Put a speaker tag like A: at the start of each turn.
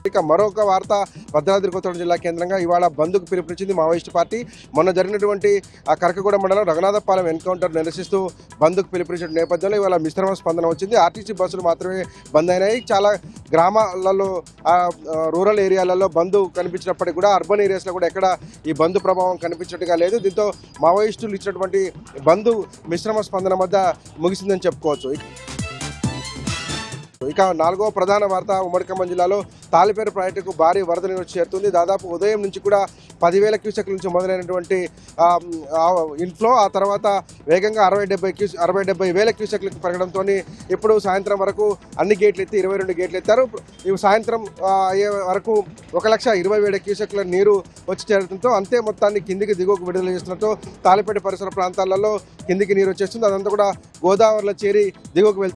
A: ఇక మరొక వార్త భద్రాద్రి కొత్తగూడెం జిల్లా కేంద్రంగా ఇవాళ బంద్కు పిలుపునిచ్చింది మావోయిస్టు పార్టీ మొన్న జరిగినటువంటి ఆ కరకగూడ మండలం రఘునాథపాలెం ఎన్కౌంటర్ నిరసిస్తూ బంద్కు పిలుపునిచ్చిన నేపథ్యంలో ఇవాళ మిశ్రమ స్పందన వచ్చింది ఆర్టీసీ బస్సులు మాత్రమే బంద్ అయినాయి చాలా గ్రామాలలో ఆ, ఆ, రూరల్ ఏరియాలలో బంద్ కనిపించినప్పటికీ కూడా అర్బన్ ఏరియాస్లో కూడా ఎక్కడ ఈ బంద్ ప్రభావం కనిపించట్టుగా లేదు దీంతో మావోయిస్టులు ఇచ్చినటువంటి బంద్ మిశ్రమ స్పందన మధ్య ముగిసిందని చెప్పుకోవచ్చు ఇక నాలుగో ప్రధాన వార్త ఉమ్మడి ఖమ్మం జిల్లాలో తాలిపేరు ప్రాజెక్టుకు భారీ వరద నీరు వచ్చి చేరుతుంది దాదాపు ఉదయం నుంచి కూడా పదివేల క్యూసెక్ల నుంచి మొదలైనటువంటి ఆ, ఆ, ఇన్ఫ్లో ఆ తర్వాత వేగంగా అరవై డెబ్బై క్యూస్ అరవై డెబ్బై వేల క్యూసెక్లకు పెరగడంతో ఇప్పుడు సాయంత్రం వరకు అన్ని గేట్లు ఎత్తి ఇరవై రెండు గేట్లు ఎత్తారు ఇవి సాయంత్రం ఆ, అయ్యే వరకు ఒక లక్ష ఇరవై వేల క్యూసెక్ల నీరు వచ్చి చేరడంతో అంతే మొత్తాన్ని కిందికి దిగువకు విడుదల చేస్తున్నట్టు తాలిపేట పరిసర ప్రాంతాలలో కిందికి నీరు వచ్చేస్తుంది అదంతా కూడా గోదావరిలో చేరి దిగువకు వెళ్తుంది